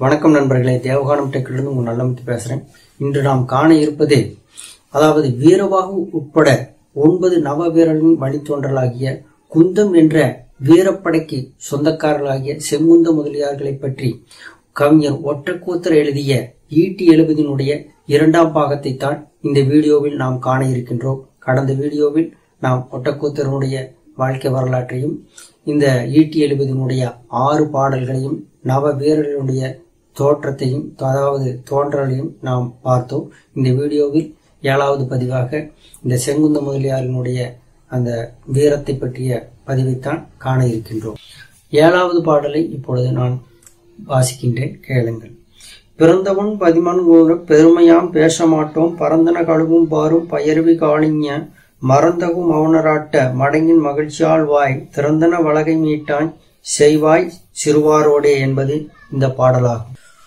வணக்கம் நண்பர்களே தேவகானம் டெக்கிலிருந்து உங்கள் நல்லமுத்து பேசுறேன் இன்று நாம் காண இருப்பது அதாவது வீரபாகு உட்பட ஒன்பது நவ வீரர்களின் வழித்தோன்றலாகிய குந்தம் என்ற வீரப்படைக்கு சொந்தக்காரர்களாகிய செங்குந்த முதலியார்களை பற்றி கவிஞர் ஒற்றக்கூத்தர் எழுதிய ஈட்டி எழுபதினுடைய இரண்டாம் பாகத்தை தான் இந்த வீடியோவில் நாம் காண இருக்கின்றோம் கடந்த வீடியோவில் நாம் ஒட்டக்கூத்தருடைய வாழ்க்கை வரலாற்றையும் இந்த ஈட்டி எழுபதினுடைய ஆறு பாடல்களையும் நவ வீரர்களுடைய தோற்றத்தையும் அதாவது தோன்றலையும் நாம் பார்த்தோம் இந்த வீடியோவில் ஏழாவது பதிவாக இந்த செங்குந்த முதலியாரினுடைய அந்த வீரத்தை பற்றிய பதிவைத்தான் காண இருக்கின்றோம் ஏழாவது பாடலை இப்பொழுது நான் வாசிக்கின்றேன் கேளுங்கள் பிறந்தவன் பதிமன் கூற பெருமையாம் பேச மாட்டோம் பரந்தன கழுவும் பாரும் பயர்வி காளிஞ மறந்தகும் மௌனராட்ட மடங்கின் மகிழ்ச்சியால் வாய் திறந்தன வளகை மீட்டாய் செய்வாய் சிறுவாரோடே என்பது இந்த பாடலாகும்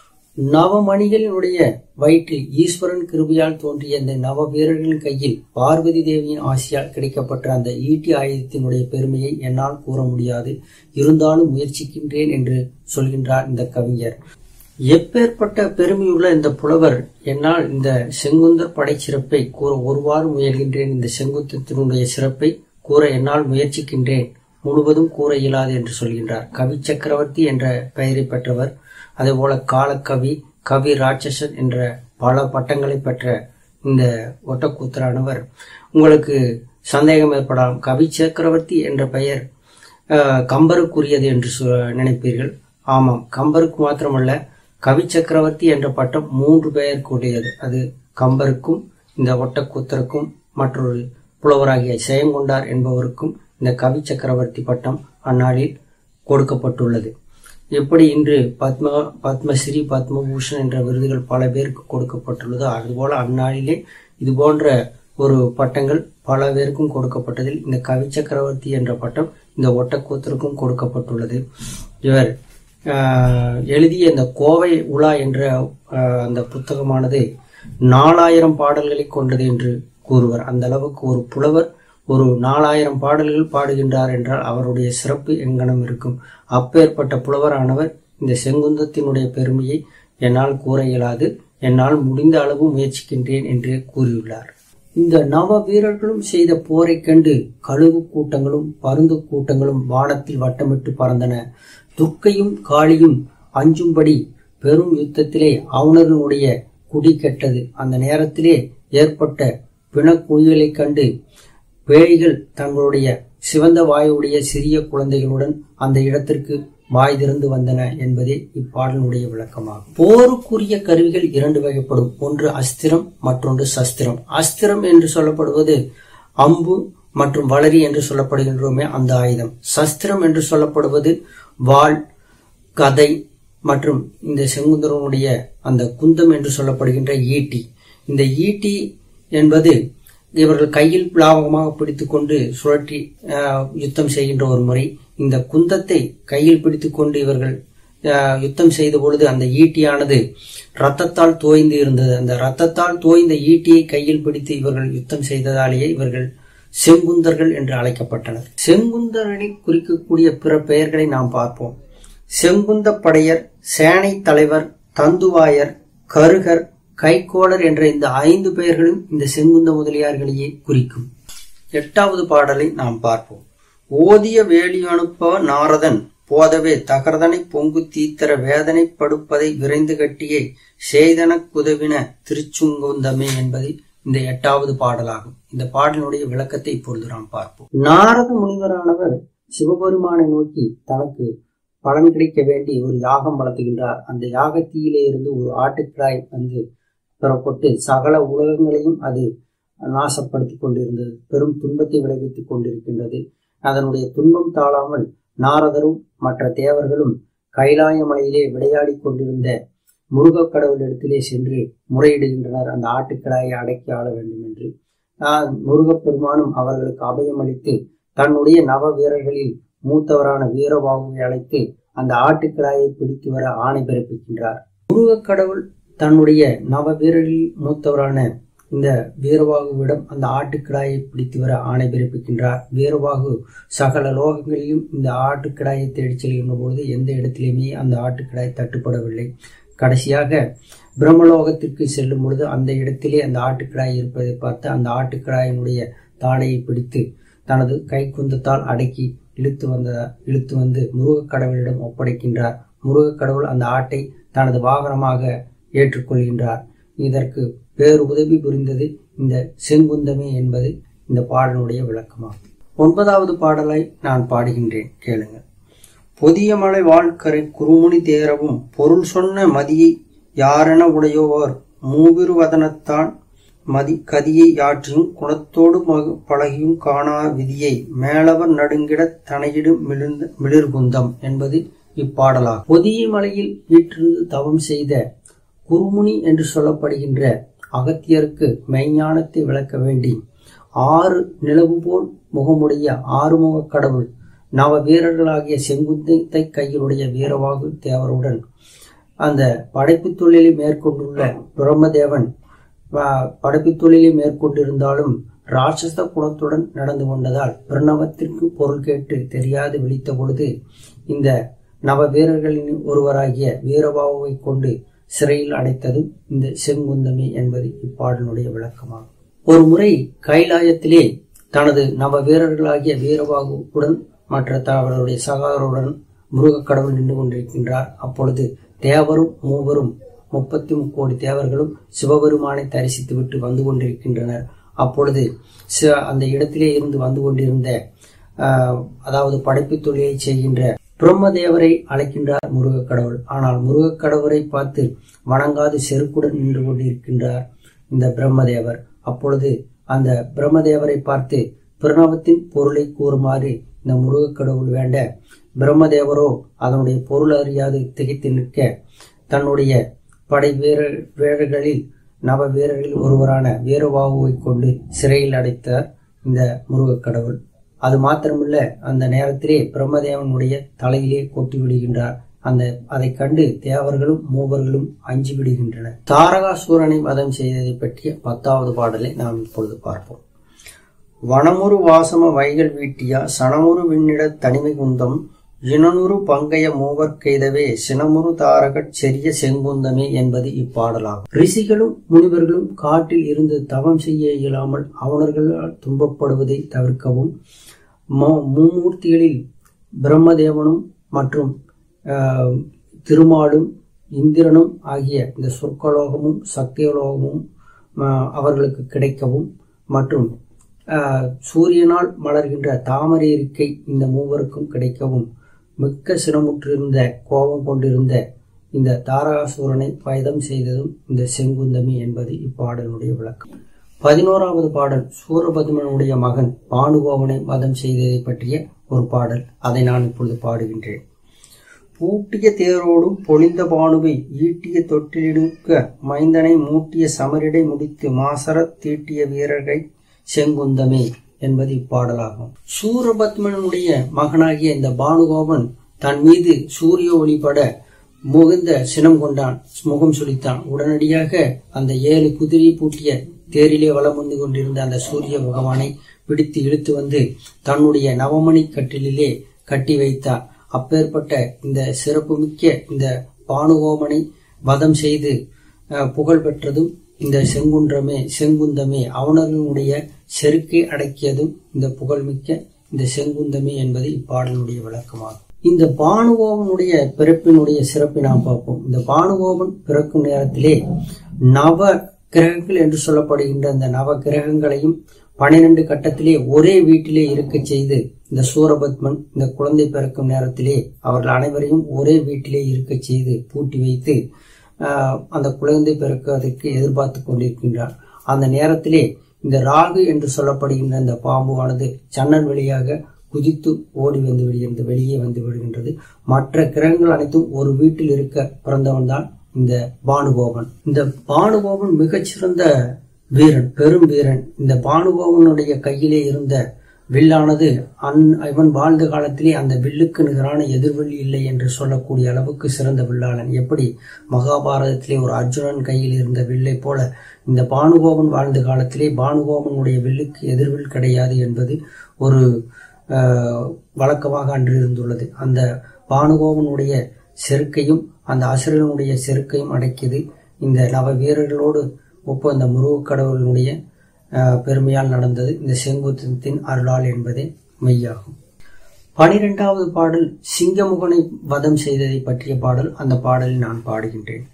நவமணிகளினுடைய வயிற்றில் ஈஸ்வரன் கிருபையால் தோன்றிய இந்த நவ வீரர்களின் கையில் பார்வதி தேவியின் ஆசியால் கிடைக்கப்பட்ட அந்த ஈட்டி ஆயுதத்தினுடைய பெருமையை என்னால் கூற முடியாது இருந்தாலும் முயற்சிக்கின்றேன் என்று சொல்கின்றார் இந்த கவிஞர் எப்பேற்பட்ட பெருமையுள்ள இந்த புலவர் என்னால் இந்த செங்குந்தர் படை சிறப்பை கூற ஒருவாறு முயல்கின்றேன் இந்த செங்குத்தத்தினுடைய சிறப்பை கூற என்னால் முயற்சிக்கின்றேன் முழுவதும் கூற இயலாது என்று சொல்கின்றார் கவி சக்கரவர்த்தி என்ற பெயரை பெற்றவர் அதேபோல காலக்கவி கவி ராட்சசன் என்ற பல பட்டங்களை பெற்ற இந்த ஒட்டக்கூத்தரானவர் உங்களுக்கு சந்தேகம் ஏற்படலாம் கவி சக்கரவர்த்தி என்ற பெயர் அஹ், கம்பருக்குரியது என்று சொ- நினைப்பீர்கள் ஆமாம் கம்பருக்கு மாத்திரமல்ல கவி சக்கரவர்த்தி என்ற பட்டம் மூன்று பெயர் கூடியது அது கம்பருக்கும் இந்த ஒட்டக்கூத்தருக்கும் மற்றொரு புலவராகிய செயங்கொண்டார் என்பவருக்கும் இந்த கவி சக்கரவர்த்தி பட்டம் அந்நாளில் கொடுக்கப்பட்டுள்ளது எப்படி இன்று பத்ம பத்மஸ்ரீ பத்மபூஷன் என்ற விருதுகள் பல பேருக்கு கொடுக்கப்பட்டுள்ளதோ அதுபோல அந்நாளிலே இது போன்ற ஒரு பட்டங்கள் பல பேருக்கும் கொடுக்கப்பட்டதில் இந்த கவி சக்கரவர்த்தி என்ற பட்டம் இந்த ஒட்டக்கூத்தருக்கும் கொடுக்கப்பட்டுள்ளது இவர் ஆஹ், எழுதிய இந்த கோவை உலா என்ற ஆஹ், அந்த புத்தகமானது நாலாயிரம் பாடல்களை கொண்டது என்று கூறுவர் அந்த அளவுக்கு ஒரு புலவர் ஒரு நாலாயிரம் பாடல்கள் பாடுகின்றார் என்றால் அவருடைய சிறப்பு எங்கனம் இருக்கும் அப்பேற்பட்ட புலவரானவர் இந்த செங்குந்தத்தினுடைய பெருமையை என்னால் கூற இயலாது என்னால் முடிந்த அளவு முயற்சிக்கின்றேன் என்று கூறியுள்ளார் இந்த நவ வீரர்களும் செய்த போரைக் கண்டு கழுகு கூட்டங்களும் பருந்து கூட்டங்களும் வானத்தில் வட்டமிட்டு பறந்தன துர்க்கையும் காளியும் அஞ்சும்படி பெரும் யுத்தத்திலே அவுணர்களுடைய குடி கெட்டது அந்த நேரத்திலே ஏற்பட்ட பிணக்குயிலைக் கண்டு பேய்கள் தங்களுடைய சிவந்த வாயுடைய சிறிய குழந்தைகளுடன் அந்த இடத்திற்கு வாய் திறந்து வந்தன என்பதே இப்பாடலுடைய விளக்கமாகும் போருக்குரிய கருவிகள் இரண்டு வகைப்படும் ஒன்று அஸ்திரம் மற்றொன்று சஸ்திரம் அஸ்திரம் என்று சொல்லப்படுவது அம்பு மற்றும் வளரி என்று சொல்லப்படுகின்றோமே அந்த ஆயுதம் சஸ்திரம் என்று சொல்லப்படுவது வாள் கதை மற்றும் இந்த செங்குந்தரனுடைய அந்த குந்தம் என்று சொல்லப்படுகின்ற ஈட்டி இந்த ஈட்டி என்பது இவர்கள் கையில் லாபகமாக பிடித்துக்கொண்டு சுழற்றி ஆஹ், யுத்தம் செய்கின்ற ஒரு முறை இந்த குந்தத்தை கையில் பிடித்துக்கொண்டு இவர்கள் ஆஹ், யுத்தம் செய்த பொழுது அந்த ஈட்டியானது ரத்தத்தால் தோய்ந்து இருந்தது அந்த ரத்தத்தால் தோய்ந்த ஈட்டியை கையில் பிடித்து இவர்கள் யுத்தம் செய்ததாலேயே இவர்கள் செங்குந்தர்கள் என்று அழைக்கப்பட்டனர் செங்குந்தரனை குறிக்கக்கூடிய பிற பெயர்களை நாம் பார்ப்போம் செங்குந்த படையர் சேனை தலைவர் தந்துவாயர் கருகர் கைக்கோளர் என்ற இந்த ஐந்து பெயர்களும் இந்த செங்குந்த முதலியார்களையே குறிக்கும் எட்டாவது பாடலை நாம் பார்ப்போம் ஓதிய வேலி அனுப்ப நாரதன் போதவே தகர்தனை பொங்கு தீத்தர வேதனை படுப்பதை விரைந்து கட்டியே செய்தன குதவின திருச்சுங்குந்தமே என்பது இந்த எட்டாவது பாடலாகும் இந்த பாடலினுடைய விளக்கத்தை இப்பொழுது நாம் பார்ப்போம் நாரத முனிவரானவர் சிவபெருமானை நோக்கி தனக்கு பலன் கிடைக்க வேண்டி ஒரு யாகம் வளர்த்துகின்றார் அந்த யாகத்தீயிலே இருந்து ஒரு ஆட்டுக்கிடாய் வந்து பெறப்பட்டு சகல உலகங்களையும் அது நாசப்படுத்திக் கொண்டிருந்தது பெரும் துன்பத்தை விளைவித்துக் கொண்டிருக்கின்றது அதனுடைய துன்பம் தாழாமல் நாரதரும் மற்ற தேவர்களும் கைலாய மலையிலே விளையாடிக் கொண்டிருந்த முருகக் கடவுளிடத்திலே சென்று முறையிடுகின்றனர் அந்த ஆட்டுக்கிடாயை அடக்கி ஆள வேண்டும் என்று ஆஹ் முருகப்பெருமானும் அவர்களுக்கு அபயம் அளித்து தன்னுடைய நவ வீரர்களில் மூத்தவரான வீரபாகுவை அழைத்து அந்த ஆட்டுக்கிடாயை பிடித்து வர ஆணை பிறப்பிக்கின்றார் முருகக் கடவுள் தன்னுடைய நவ வீரர்களில் மூத்தவரான இந்த வீரவாகுவிடம் அந்த ஆட்டுக்கிடாயை பிடித்து வர ஆணை பிறப்பிக்கின்றார் வீரவாகு சகல லோகங்களிலும் இந்த ஆட்டுக்கிடாயை தேடிச் செல்கின்ற பொழுது எந்த இடத்திலுமே அந்த ஆட்டுக்கிடாய் தட்டுப்படவில்லை கடைசியாக பிரம்மலோகத்திற்கு செல்லும் பொழுது அந்த இடத்திலே அந்த ஆட்டுக்கிடாய் இருப்பதை பார்த்து அந்த ஆட்டுக்கிடாயினுடைய தாடையை பிடித்து தனது கைக்குந்தத்தால் அடக்கி இழுத்து வந்த இழுத்து வந்து முருகக் கடவுளிடம் ஒப்படைக்கின்றார் முருகக் கடவுள் அந்த ஆட்டை தனது வாகனமாக ஏற்றுக்கொள்கின்றார் இதற்கு பேரு உதவி புரிந்தது இந்த செங்குந்தமே என்பது இந்த பாடலுடைய விளக்கமாகும் ஒன்பதாவது பாடலை நான் பாடுகின்றேன் கேளுங்கள் பொதிய மலை வாழ்க்கரை குறுமுனி தேரவும் பொருள் சொன்ன மதியை யாரென உடையோவர் மூவிருவதனத்தான் மதி கதியை யாற்றியும் குணத்தோடு மகு- பழகியும் காணா விதியை மேலவர் நடுங்கிடத் தனையிடும் மிளிர்ந்த மிளிர்குந்தம் என்பது இப்பாடலாகும் பொதிய மலையில் வீற்றிருந்து தவம் செய்த குருமுனி என்று சொல்லப்படுகின்ற அகத்தியருக்கு மெய்ஞானத்தை விளக்க வேண்டி ஆறு நிலவு போல் முகமுடைய ஆறுமுக கடவுள் நவ வீரர்களாகிய செங்குந்தத்தை கையிலுடைய வீரவாகு தேவருடன் அந்த படைப்புத் தொழிலை மேற்கொண்டுள்ள பிரம்மதேவன் வ- படைப்புத் தொழிலை மேற்கொண்டிருந்தாலும் ராட்சச குணத்துடன் நடந்து கொண்டதால் பிரணவத்திற்கு பொருள் கேட்டு தெரியாது விழித்த பொழுது இந்த நவ வீரர்களின் ஒருவராகிய வீரபாகுவை கொண்டு சிறையில் அடைத்ததும் இந்த செங்குந்தமே என்பது இப்பாடலுடைய விளக்கமாகும் ஒரு முறை கைலாயத்திலே தனது நவ வீரர்களாகிய வீரபாகுவுடன் மற்ற அவர்களுடைய சகாதருடன் முருகக் கடவுள் நின்று கொண்டிருக்கின்றார் அப்பொழுது தேவரும் மூவரும் முப்பத்தி முக்கோடி தேவர்களும் சிவபெருமானை தரிசித்துவிட்டு வந்து கொண்டிருக்கின்றனர் அப்பொழுது சி- அந்த இடத்திலே இருந்து வந்து கொண்டிருந்த ஆஹ், அதாவது படைப்புத் தொழிலை செய்கின்ற பிரம்மதேவரை அழைக்கின்றார் முருகக் கடவுள் ஆனால் முருகக் கடவுளை பார்த்து வணங்காது செருக்குடன் நின்று கொண்டிருக்கின்றார் இந்த பிரம்மதேவர் அப்பொழுது அந்த பிரம்மதேவரை பார்த்து பிரணவத்தின் பொருளை கூறுமாறு இந்த முருகக் கடவுள் வேண்ட பிரம்மதேவரோ அதனுடைய பொருள் அறியாது திகைத்து நிற்க தன்னுடைய படை வீரர் வீரர்களில் நவ வீரர்களில் ஒருவரான வீரபாகுவை கொண்டு சிறையில் அடைத்த இந்த முருகக் கடவுள் அது மாத்திரமல்ல அந்த நேரத்திலே பிரம்மதேவனுடைய தலையிலே கொட்டி விடுகின்றார் அந்த அதை கண்டு தேவர்களும் மூவர்களும் அஞ்சி விடுகின்றனர் தாரகாசூரனை வதம் செய்ததை பற்றிய பத்தாவது பாடலை நாம் இப்பொழுது பார்ப்போம் வனமுறு வாசம வைகள் வீட்டியா சனமுறு விண்ணிட தனிமை குந்தம் இனனுறு பங்கைய மூவர் கெய்தவே சினமுறு தாரகட் செரிய செங்குந்தமே என்பது இப்பாடலாகும் ரிஷிகளும் முனிவர்களும் காட்டில் இருந்து தவம் செய்ய இயலாமல் அவனர்களால் துன்பப்படுவதை தவிர்க்கவும் மு- மும்மூர்த்திகளில் பிரம்மதேவனும் மற்றும் ஆஹ், திருமாலும் இந்திரனும் ஆகிய இந்த சொர்க்கலோகமும் சத்தியலோகமும் ஆஹ், அவர்களுக்கு கிடைக்கவும் மற்றும் ஆஹ், சூரியனால் மலர்கின்ற தாமரை இருக்கை இந்த மூவருக்கும் கிடைக்கவும் மிக்க சினமுற்றிருந்த கோபம் கொண்டிருந்த இந்த தாரகாசூரனை பயதம் செய்ததும் இந்த செங்குந்தமி என்பது இப்பாடலுடைய விளக்கம் பதினோராவது பாடல் சூரபத்மனுடைய மகன் பானுகோவனை வதம் செய்ததை பற்றிய ஒரு பாடல் அதை நான் இப்பொழுது பாடுகின்றேன் பூட்டிய தேரோடும் பொழிந்த பானுவை ஈட்டிய தொட்டிலிடுக்க மைந்தனை மூட்டிய சமரிடை முடித்து மாசரத் தீட்டிய வீரர்கள் செங்குந்தமே என்பது இப்பாடலாகும் சூரபத்மனுடைய மகனாகிய இந்த பானுகோபன் தன் மீது சூரிய ஒளிபட முகுந்த சினம் கொண்டான் முகம் சுளித்தான் உடனடியாக அந்த ஏழு குதிரை பூட்டிய தேரிலே வலம் வந்து கொண்டிருந்த அந்த சூரிய பகவானை பிடித்து இழுத்து வந்து தன்னுடைய நவமணி கட்டிலே கட்டி வைத்தார் அப்பேற்பட்ட இந்த சிறப்புமிக்க இந்த பானுகோமனை வதம் செய்து அஹ், புகழ் பெற்றதும் இந்த செங்குன்றமே செங்குந்தமே அவனர்களுடைய செருக்கை அடக்கியதும் இந்த புகழ்மிக்க இந்த செங்குந்தமே என்பது இப்பாடலுடைய விளக்கமாகும் இந்த பானுகோபனுடைய பிறப்பினுடைய சிறப்பை நாம் பார்ப்போம் இந்த பானுகோபன் பிறக்கும் நேரத்திலே நவ கிரகங்கள் என்று சொல்லப்படுகின்ற இந்த நவ கிரகங்களையும் பனிரெண்டு கட்டத்திலே ஒரே வீட்டிலே இருக்கச் செய்து இந்த சூரபத்மன் இந்த குழந்தை பிறக்கும் நேரத்திலே அவர்கள் அனைவரையும் ஒரே வீட்டிலே இருக்கச் செய்து பூட்டி வைத்து ஆஹ், அந்த குழந்தை பிறக்குவதற்கு எதிர்பார்த்து கொண்டிருக்கின்றார் அந்த நேரத்திலே இந்த ராகு என்று சொல்லப்படுகின்ற இந்த பாம்புவானது ஜன்னல் வழியாக குதித்து ஓடி வந்து விடுகின்றது வெளியே வந்து விடுகின்றது மற்ற கிரகங்கள் அனைத்தும் ஒரு வீட்டில் இருக்க பிறந்தவன் தான் இந்த பானுகோபன் இந்த பானுகோபன் மிகச்சிறந்த வீரன் பெரும் வீரன் இந்த பானுகோபனுடைய கையிலே இருந்த வில்லானது அன் இவன் வாழ்ந்த காலத்திலே அந்த வில்லுக்கு நிகரான எதிர்வில் இல்லை என்று சொல்லக்கூடிய அளவுக்கு சிறந்த வில்லாளன் எப்படி மகாபாரதத்திலே ஒரு அர்ஜுனன் கையில் இருந்த வில்லை போல இந்த பானுகோபன் வாழ்ந்த காலத்திலே பானுகோபனுடைய வில்லுக்கு எதிர்வில் கிடையாது என்பது ஒரு ஆஹ், வழக்கமாக அன்று இருந்துள்ளது அந்த பானுகோபனுடைய செருக்கையும் அந்த அசுரனுடைய செருக்கையும் அடக்கியது இந்த நவ வீரர்களோடு ஒப்பு அந்த முருகக் கடவுளினுடைய ஆஹ், பெருமையால் நடந்தது இந்த செங்குத்தத்தின் அருளால் என்பதே மெய்யாகும் பனிரெண்டாவது பாடல் சிங்கமுகனை வதம் செய்ததை பற்றிய பாடல் அந்த பாடலில் நான் பாடுகின்றேன்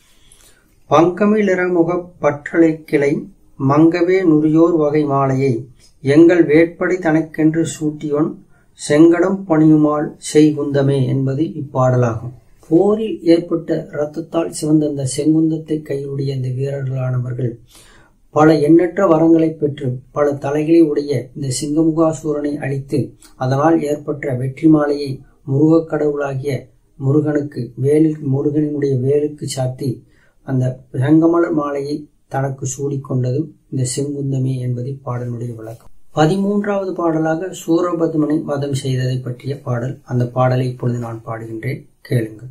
பங்கமிழிறமுக பற்றலை கிளை மங்கவே நுரியோர் வகை மாலையை எங்கள் வேட்படை தனக்கென்று சூட்டியோன் செங்கடம் பணியுமாள் செய்குந்தமே என்பது இப்பாடலாகும் போரில் ஏற்பட்ட இரத்தத்தால் சிவந்த அந்த செங்குந்தத்தை கையிலுடைய இந்த வீரர்களானவர்கள் பல எண்ணற்ற வரங்களை பெற்று பல தலைகளை உடைய இந்த சிங்கமுகாசூரனை அழித்து அதனால் ஏற்பட்ட வெற்றி மாலையை முருகக் கடவுளாகிய முருகனுக்கு வேலில் முருகனினுடைய வேலுக்கு சாத்தி அந்த செங்கமலர் மாலையை தனக்கு சூடிக்கொண்டதும் இந்த செங்குந்தமே என்பது பாடலுடைய விளக்கம் பதிமூன்றாவது பாடலாக சூரபத்மனை வதம் செய்ததை பற்றிய பாடல் அந்த பாடலை இப்பொழுது நான் பாடுகின்றேன் கேளுங்கள்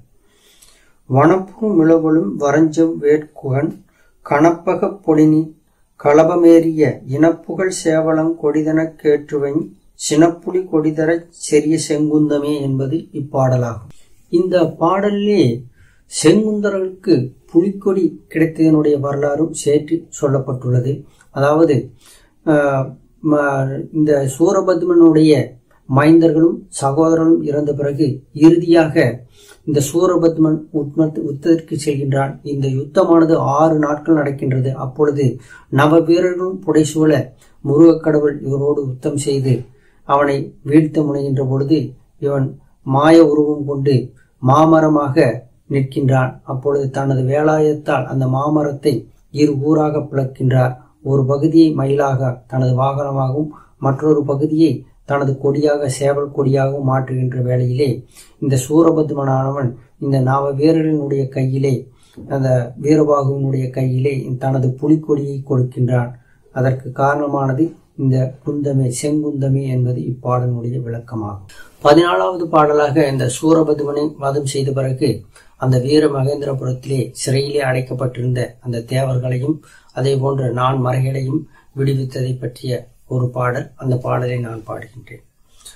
வனப்பும் மிளவலும் வரஞ்சம் வேட்குகன் கணப்பகப் பொடினி களபமேறிய இனப்புகழ் சேவலம் கொடிதனக் கேற்றுவன் சினப்புலி கொடிதரச் செரிய செங்குந்தமே என்பது இப்பாடலாகும் இந்த பாடலிலே செங்குந்தர்களுக்கு புலிக்கொடி கிடைத்ததனுடைய வரலாறும் சேர்த்து சொல்லப்பட்டுள்ளது அதாவது ஆஹ், ம- இந்த சூரபத்மனுடைய மைந்தர்களும் சகோதரனும் இறந்த பிறகு இறுதியாக இந்த சூரபத்மன் உத்மத் யுத்தத்திற்கு செல்கின்றான் இந்த யுத்தமானது ஆறு நாட்கள் நடக்கின்றது அப்பொழுது நவ வீரர்களும் புடைசூழ முருகக் கடவுள் இவரோடு யுத்தம் செய்து அவனை வீழ்த்த முனைகின்ற பொழுது இவன் மாய உருவம் கொண்டு மாமரமாக நிற்கின்றான் அப்பொழுது தனது வேலாயத்தால் அந்த மாமரத்தை இரு ஊராக பிளக்கின்றார் ஒரு பகுதியை மயிலாக தனது வாகனமாகவும் மற்றொரு பகுதியை தனது கொடியாக சேவல் கொடியாகவும் மாற்றுகின்ற வேளையிலே இந்த சூரபத்மனானவன் இந்த நாவ வீரர்களுடைய கையிலே அந்த வீரபாகுவினுடைய கையிலே தனது புலிக்கொடியை கொடுக்கின்றான் அதற்கு காரணமானது இந்த குந்தமே செங்குந்தமே என்பது இப்பாடலுடைய விளக்கமாகும் பதினாலாவது பாடலாக இந்த சூரபத்மனை வதம் செய்த பிறகு அந்த வீர மகேந்திரபுரத்திலே சிறையிலே அடைக்கப்பட்டிருந்த அந்த தேவர்களையும் அதே போன்ற நான் மறைகளையும் விடுவித்ததை பற்றிய ஒரு பாடல் அந்த பாடலை நான் பாடுகின்றேன்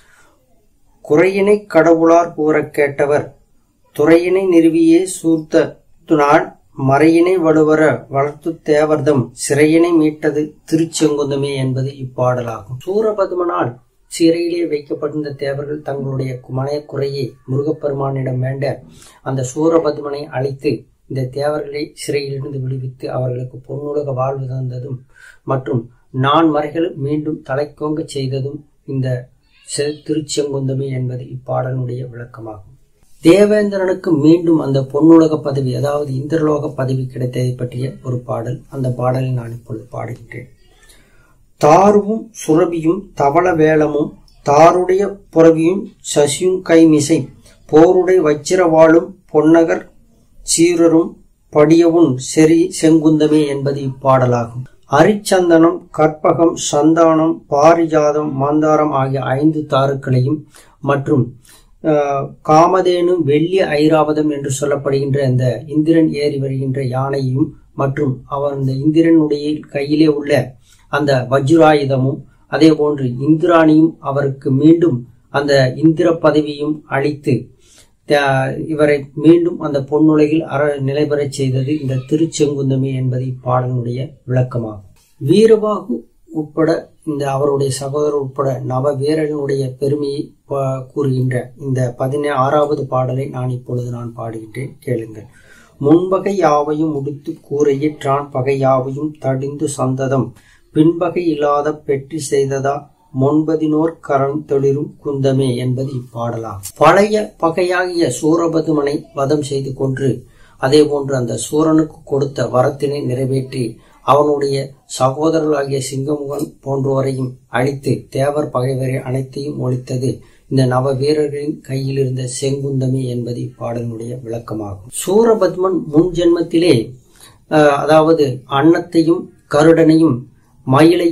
குறையினை கடவுளார் கூறக் கேட்டவர் துறையினை நிறுவியே சூர்த்த துநாள் மறையினை வலுவர வளர்த்து தேவர்தம் சிறையினை மீட்டது திருச்செங்குந்தமே என்பது இப்பாடலாகும் சூரபதுமனால் சிறையிலே வைக்கப்பட்டிருந்த தேவர்கள் தங்களுடைய மனைய குறையை முருகப்பெருமானிடம் வேண்ட அந்த சூரபதுமனை அழைத்து இந்த தேவர்களை சிறையிலிருந்து விடுவித்து அவர்களுக்கு பொன்னுலக வாழ்வு தந்ததும் மற்றும் நான் மறைகள் மீண்டும் தலைக்கோங்க செய்ததும் இந்த செ- திருச்செங்குந்தமே என்பது இப்பாடலுடைய விளக்கமாகும் தேவேந்திரனுக்கு மீண்டும் அந்த பொன்னுலக பதவி அதாவது இந்திரலோக பதவி கிடைத்ததை பற்றிய ஒரு பாடல் அந்த பாடலை நான் இப்பொழுது பாடுகின்றேன் தாருவும் சுரபியும் தவள வேலமும் தாருடைய புறவியும் சசியும் கைமிசை போருடைய வச்சிரவாளும் பொன்னகர் சீரரும் படியவும் செறி செங்குந்தமே என்பது இப்பாடலாகும் அரிச்சந்தனம் கற்பகம் சந்தானம் பாரிஜாதம் மந்தாரம் ஆகிய ஐந்து தாருக்களையும் மற்றும் ஆஹ், காமதேனு வெள்ளி ஐராவதம் என்று சொல்லப்படுகின்ற இந்த இந்திரன் ஏறி வருகின்ற யானையும் மற்றும் அவர் இந்த இந்திரனுடைய கையிலே உள்ள அந்த வஜ்ராயுதமும் அதே போன்று இந்திராணியும் அவருக்கு மீண்டும் அந்த இந்திர பதவியும் அளித்து த- இவரை மீண்டும் அந்த பொன்னுலகில் அற நிலைபெறச் செய்தது இந்த திருச்செங்குந்தமே என்பது இப்பாடலுடைய விளக்கமாகும் வீரபாகு உட்பட இந்த அவருடைய சகோதரர் உட்பட நவ வீரனுடைய பெருமையை ப- கூறுகின்ற இந்த பதினே ஆறாவது பாடலை நான் இப்பொழுது நான் பாடுகின்றேன் கேளுங்கள் முன்பகை யாவையும் முடித்து கூரையிற்றான் பகை யாவையும் தடிந்து சந்ததம் பின்பகை இல்லாத பெற்றி செய்ததா முன்பதினோர் கரண் தொழிரும் குந்தமே என்பது இப்பாடலாகும் பழைய பகையாகிய சூரபதுமனை வதம் செய்து கொன்று அதே போன்று அந்த சூரனுக்கு கொடுத்த வரத்தினை நிறைவேற்றி அவனுடைய சகோதரர்களாகிய சிங்கமுகன் போன்றோரையும் அழித்து தேவர் பகைவரை அனைத்தையும் ஒழித்தது இந்த நவ வீரர்களின் கையில் இருந்த செங்குந்தமே என்பது இப்பாடலினுடைய விளக்கமாகும் சூரபத்மன் முன் ஜென்மத்திலே அஹ், அதாவது அன்னத்தையும் கருடனையும் மயிலையும்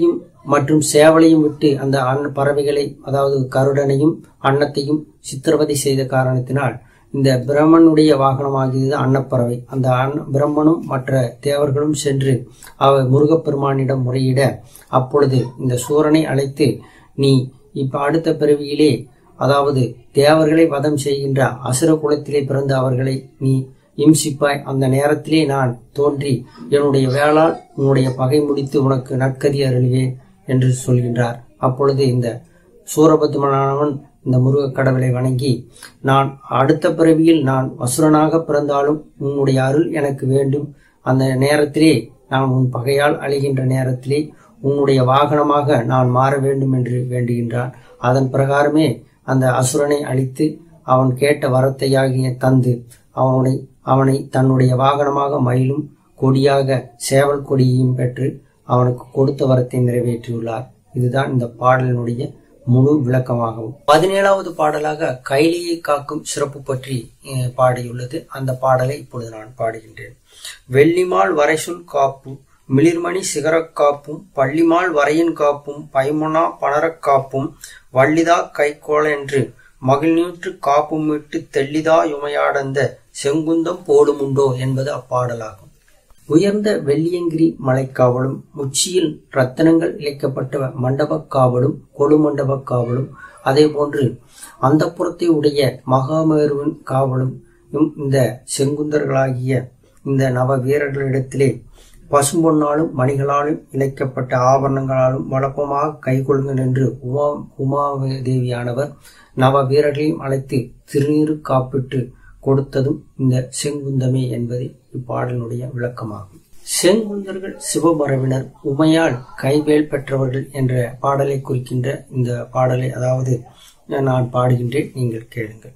மற்றும் சேவலையும் விட்டு அந்த அன்ன பறவைகளை அதாவது கருடனையும் அன்னத்தையும் சித்திரவதை செய்த காரணத்தினால் இந்த பிரம்மனுடைய வாகனமாகியது அன்னப்பறவை அந்த அன்ன பிரம்மனும் மற்ற தேவர்களும் சென்று அவர் முருகப்பெருமானிடம் முறையிட அப்பொழுது இந்த சூரனை அழைத்து நீ இப்ப அடுத்த பிறவியிலே அதாவது தேவர்களை வதம் செய்கின்ற அசுர குலத்திலே பிறந்த அவர்களை நீ இம்சிப்பாய் அந்த நேரத்திலே நான் தோன்றி என்னுடைய வேளால் உன்னுடைய பகை முடித்து உனக்கு நற்கதி அருள்வேன் என்று சொல்கின்றார் அப்பொழுது இந்த சூரபத்மனானவன் இந்த முருகக் கடவுளை வணங்கி நான் அடுத்த பிறவியில் நான் அசுரனாக பிறந்தாலும் உன்னுடைய அருள் எனக்கு வேண்டும் அந்த நேரத்திலே நான் உன் பகையால் அழிகின்ற நேரத்திலே உன்னுடைய வாகனமாக நான் மாற வேண்டும் என்று வேண்டுகின்றான் அதன் பிரகாரமே அந்த அசுரனை அழித்து அவன் கேட்ட வரத்தையாகிய தந்து அவனை அவனை தன்னுடைய வாகனமாக மயிலும் கொடியாக சேவல் கொடியையும் பெற்று அவனுக்கு கொடுத்த வரத்தை நிறைவேற்றியுள்ளார் இதுதான் இந்த பாடலினுடைய முழு விளக்கமாகும் பதினேழாவது பாடலாக கைலியை காக்கும் சிறப்பு பற்றி அஹ், பாடியுள்ளது அந்த பாடலை இப்பொழுது நான் பாடுகின்றேன் வெள்ளிமால் வரைசொல் காப்பு மிளிர்மணி சிகரக் காப்பும் பள்ளிமால் வரையின் காப்பும் பைமுனா பணரக் காப்பும் வள்ளிதா கைக்கோள என்று மகிழ்நூற்று காப்பும் விட்டு தெள்ளிதா யுமையாடந்த செங்குந்தம் போடுமுண்டோ என்பது அப்பாடலாகும் உயர்ந்த வெள்ளியங்கிரி மலைக்காவலும் உச்சியில் ரத்தனங்கள் இழைக்கப்பட்ட மண்டபக் காவலும் கொழுமண்டபக் காவலும் அதேபோன்று அந்த புறத்தை உடைய மகாமேருவின் காவலும் இம் இந்த செங்குந்தர்களாகிய இந்த நவ வீரர்களிடத்திலே பசும்பொன்னாலும் மணிகளாலும் இழைக்கப்பட்ட ஆபரணங்களாலும் வழக்கமாக கைகொள்ளுங்கள் என்று உமா உமாதேவியானவர் நவ வீரர்களையும் அழைத்து திருநீறு காப்பிட்டு கொடுத்ததும் இந்த செங்குந்தமே என்பது இப்பாடலினுடைய விளக்கமாகும் செங்குந்தர்கள் சிவமரபினர் உமையால் கைவேல் பெற்றவர்கள் என்ற பாடலை குறிக்கின்ற இந்த பாடலை அதாவது நான் பாடுகின்றேன் நீங்கள் கேளுங்கள்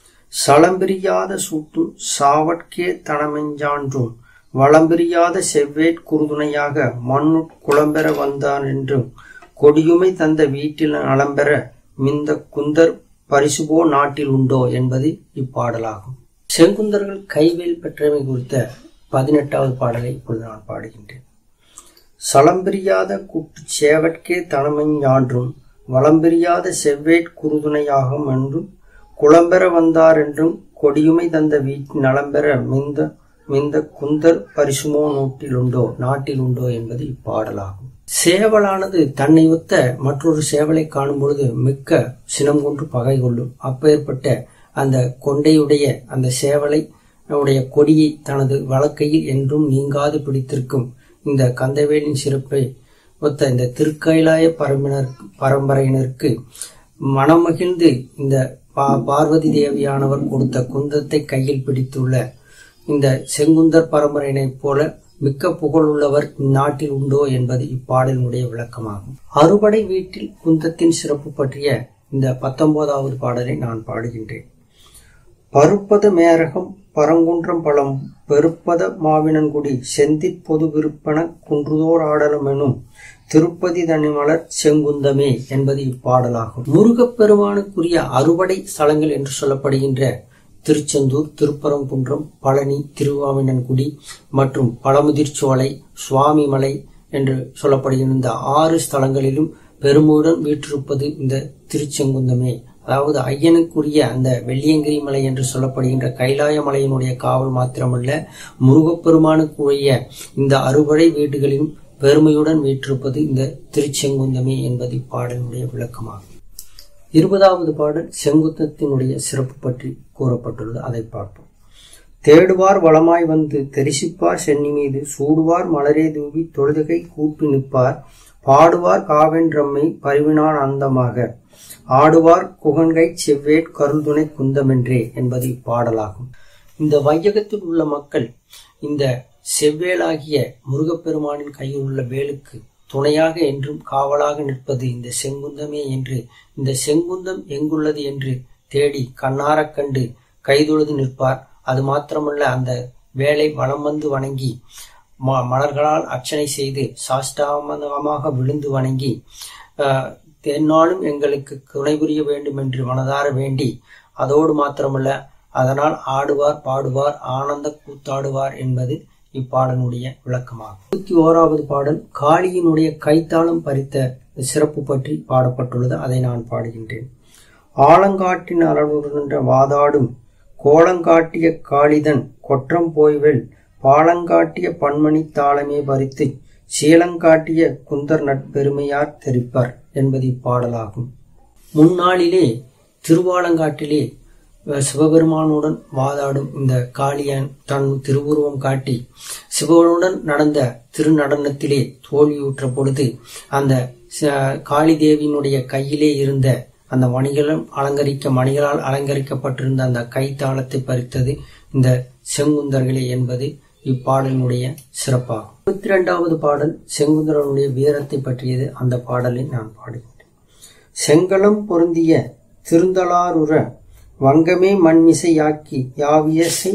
சளம்பிரியாத சூட்டும் சாவட்கே தனமெஞ்சான்றும் வளம்பிரியாத செவ்வேற் குறுதுணையாக மண்ணுட் குளம்பெற வந்தான் என்றும் கொடியுமை தந்த வீட்டில் நலம்பெற மிந்த குந்தர் பரிசுபோ நாட்டில் உண்டோ என்பது இப்பாடலாகும் செங்குந்தர்கள் கைவேல் பெற்றமை குறித்த பதினெட்டாவது பாடலை இப்பொழுது நான் பாடுகின்றேன் சளம்பிரியாத கூட்டு சேவற்கே தனமெஞ்சான்றும் வளம்பிரியாத செவ்வேற் குறுதுணையாகும் என்றும் குளம்பெற வந்தார் என்றும் கொடியுமை தந்த வீட்டின் நலம்பெற மிந்த மிந்த குந்தர் பரிசுமோ நூட்டில் உண்டோ நாட்டில் உண்டோ என்பது இப்பாடலாகும் சேவலானது தன்னை ஒத்த மற்றொரு சேவலை காணும் பொழுது மிக்க சினம் கொண்டு பகை கொள்ளும் அப்பேற்பட்ட அந்த கொண்டையுடைய அந்த சேவலை உடைய கொடியை தனது வழக்கையில் என்றும் நீங்காது பிடித்திருக்கும் இந்த கந்தவேலின் சிறப்பை ஒத்த இந்த திருக்கைலாய பரம்பினர் பரம்பரையினருக்கு மனமகிழ்ந்து இந்த பா- பார்வதி தேவியானவர் கொடுத்த குந்தத்தை கையில் பிடித்துள்ள இந்த செங்குந்தர் பரம்பரையினைப் போல மிக்க புகழுள்ளவர் இந்நாட்டில் உண்டோ என்பது இப்பாடலினுடைய விளக்கமாகும் அறுபடை வீட்டில் குந்தத்தின் சிறப்பு பற்றிய இந்த பத்தொன்பதாவது பாடலை நான் பாடுகின்றேன் பருப்பத மேரகம் பரங்குன்றம் பழம் பெருப்பத மாவினன்குடி செந்திற் பொது விருப்பன குன்றுதோர் ஆடலம் எனும் திருப்பதி தனிமலர் செங்குந்தமே என்பது இப்பாடலாகும் முருகப்பெருமானுக்குரிய அறுபடை ஸ்தலங்கள் என்று சொல்லப்படுகின்ற திருச்செந்தூர் திருப்பரங்குன்றம் பழனி திருவாவினன்குடி மற்றும் பழமுதிர்ச்சோலை சுவாமிமலை என்று சொல்லப்படுகின்ற இந்த ஆறு ஸ்தலங்களிலும் பெருமையுடன் வீற்றிருப்பது இந்த திருச்செங்குந்தமே அதாவது ஐயனுக்குரிய அந்த வெள்ளியங்கிரி மலை என்று சொல்லப்படுகின்ற கைலாய மலையினுடைய காவல் மாத்திரமல்ல முருகப்பெருமானுக்குரிய இந்த அறுபடை வீடுகளிலும் பெருமையுடன் வீற்றிருப்பது இந்த திருச்செங்குந்தமே என்பது இப்பாடலுடைய விளக்கமாகும் இருபதாவது பாடல் செங்குத்தத்தினுடைய சிறப்பு பற்றி கூறப்பட்டுள்ளது அதை பார்ப்போம் தேடுவார் வளமாய் வந்து தெரிசிப்பார் சென்னி மீது சூடுவார் மலரே தூவி தொழுதுகை கூப்பி நிற்பார் பாடுவார் காவென்றம்மை பரிவினான் அந்தமாக ஆடுவார் குகன்கை செவ்வேட் கருள்துணை குந்தமென்றே என்பது இப்பாடலாகும் இந்த வையகத்தில் உள்ள மக்கள் இந்த செவ்வேலாகிய முருகப்பெருமானின் கையில் உள்ள வேலுக்கு துணையாக என்றும் காவலாக நிற்பது இந்த செங்குந்தமே என்று இந்த செங்குந்தம் எங்குள்ளது என்று தேடி கண்ணாரக் கண்டு கைதொழுது நிற்பார் அது மாத்திரமல்ல அந்த வேலை வலம் வந்து வணங்கி ம- மலர்களால் அர்ச்சனை செய்து சாஷ்டாமமாக விழுந்து வணங்கி ஆஹ், தென்னாலும் எங்களுக்கு துணை புரிய வேண்டும் என்று மனதார வேண்டி அதோடு மாத்திரமல்ல அதனால் ஆடுவார் பாடுவார் ஆனந்த கூத்தாடுவார் என்பது இப்பாடலுடைய விளக்கமாகும் இருபத்தி ஓராவது பாடல் காளியினுடைய கைத்தாளம் பறித்த சிறப்பு பற்றி பாடப்பட்டுள்ளது அதை நான் பாடுகின்றேன் ஆலங்காட்டின் அரணுன்ற வாதாடும் கோலங்காட்டிய காளிதன் கொற்றம் போய்வெல் பாலங்காட்டிய பன்மணி தாளமே பறித்து சீலங்காட்டிய குந்தர் நட்பெருமையார் தெரிப்பர் என்பது இப்பாடலாகும் முன்னாளிலே திருவாலங்காட்டிலே அஹ், சிவபெருமானுடன் வாதாடும் இந்த காளியன் தன் திருவுருவம் காட்டி சிவனுடன் நடந்த திருநடனத்திலே தோல்வியுற்ற பொழுது அந்த ச- காளி தேவியினுடைய கையிலே இருந்த அந்த மணிகளும் அலங்கரிக்க மணிகளால் அலங்கரிக்கப்பட்டிருந்த அந்த கைத்தாளத்தை பறித்தது இந்த செங்குந்தர்களே என்பது இப்பாடலினுடைய சிறப்பாகும் இருபத்தி இரண்டாவது பாடல் செங்குந்தரனுடைய வீரத்தை பற்றியது அந்த பாடலை நான் பாடுகின்றேன் செங்கலம் பொருந்திய திருந்தலாருற வங்கமே மண்மிசையாக்கி யாவியசை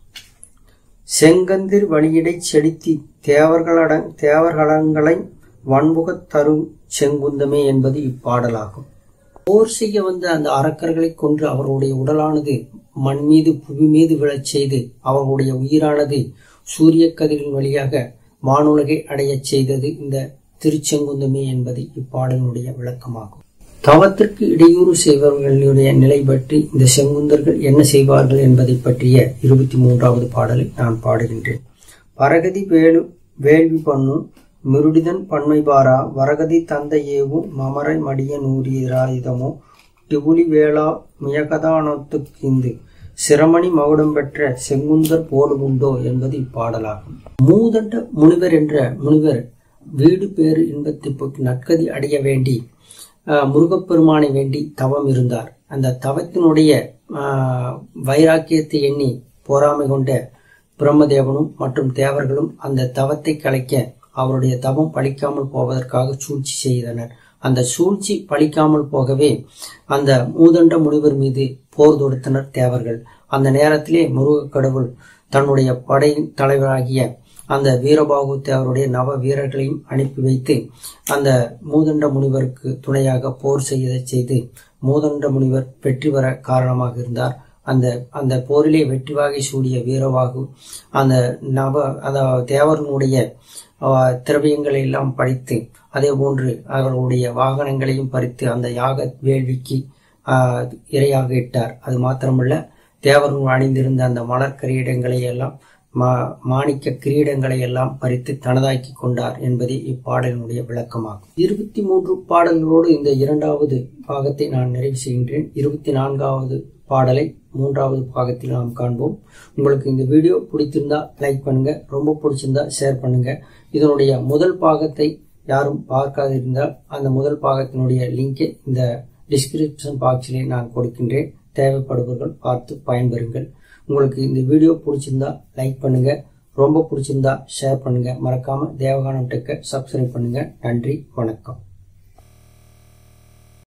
செங்கந்திர் வழியிடைச் செலுத்தி தேவர்களட தேவர்களங்களை வன்முகத் தரும் செங்குந்தமே என்பது இப்பாடலாகும் போர் செய்ய வந்த அந்த அரக்கர்களை கொன்று அவர்களுடைய உடலானது மண் மீது புவி மீது விழச் செய்து அவர்களுடைய உயிரானது சூரிய கதிரின் வழியாக வானுலகை அடையச் செய்தது இந்த திருச்செங்குந்தமே என்பது இப்பாடலினுடைய விளக்கமாகும் தவத்திற்கு இடையூறு செய்பவர்களுடைய நிலை பற்றி இந்த செங்குந்தர்கள் என்ன செய்வார்கள் என்பதை பற்றிய இருபத்தி மூன்றாவது பாடலை நான் பாடுகின்றேன் பரகதி வேலு வேள்வி பண்ணும் மிருடிதன் பன்மைபாரா வரகதி தந்த ஏவும் மமரை மடிய நூறிராயுதமோ டிபுலி வேளா மியகதானத்துக்கிந்து சிரமணி மகுடம் பெற்ற செங்குந்தர் போலுமுண்டோ என்பது இப்பாடலாகும் மூதண்ட முனிவர் என்ற முனிவர் வீடு பேறு இன்பத்தை போக்கி நற்கதி அடைய வேண்டி ஆஹ், முருகப்பெருமானை வேண்டி தவம் இருந்தார் அந்த தவத்தினுடைய ஆஹ், வைராக்கியத்தை எண்ணி பொறாமை கொண்ட பிரம்மதேவனும் மற்றும் தேவர்களும் அந்த தவத்தை கலைக்க அவருடைய தவம் பலிக்காமல் போவதற்காக சூழ்ச்சி செய்தனர் அந்த சூழ்ச்சி பலிக்காமல் போகவே அந்த மூதண்ட முனிவர் மீது போர் தொடுத்தனர் தேவர்கள் அந்த நேரத்திலே முருகக் கடவுள் தன்னுடைய படை தலைவராகிய அந்த வீரபாகு தேவருடைய நவ வீரர்களையும் அனுப்பி வைத்து அந்த மூதண்ட முனிவருக்கு துணையாக போர் செய்ய செய்து மூதண்ட முனிவர் வெற்றி பெற காரணமாக இருந்தார் அந்த அந்த போரிலே வெற்றி வாகை சூடிய வீரவாகு அந்த நவ அந்த தேவர்களுடைய அஹ், திரவியங்களை எல்லாம் பறித்து அதே போன்று அவர்களுடைய வாகனங்களையும் பறித்து அந்த யாக வேள்விக்கு ஆஹ், இரையாக இட்டார் அது மாத்திரமல்ல தேவர்கள் அணிந்திருந்த அந்த மலர் கிரீடங்களை எல்லாம் மா- மாணிக்க கிரீடங்களை எல்லாம் பறித்து தனதாக்கி கொண்டார் என்பதே இப்பாடலினுடைய விளக்கமாகும் இருபத்தி மூன்று பாடல்களோடு இந்த இரண்டாவது பாகத்தை நான் நிறைவு செய்கின்றேன் இருபத்தி நான்காவது பாடலை மூன்றாவது பாகத்தில் நாம் காண்போம் உங்களுக்கு இந்த வீடியோ பிடித்திருந்தா லைக் பண்ணுங்க ரொம்ப பிடிச்சிருந்தா ஷேர் பண்ணுங்க இதனுடைய முதல் பாகத்தை யாரும் பார்க்காதிருந்தால் அந்த முதல் பாகத்தினுடைய லிங்கை இந்த டிஸ்கிரிப்ஷன் பாக்ஸிலே நான் கொடுக்கின்றேன் தேவைப்படுபவர்கள் பார்த்து பயன்பெறுங்கள் உங்களுக்கு இந்த வீடியோ பிடிச்சிருந்தா லைக் பண்ணுங்க ரொம்ப பிடிச்சிருந்தா ஷேர் பண்ணுங்க மறக்காம தேவகானம் டெக்கை சப்ஸ்கிரைப் பண்ணுங்க நன்றி வணக்கம்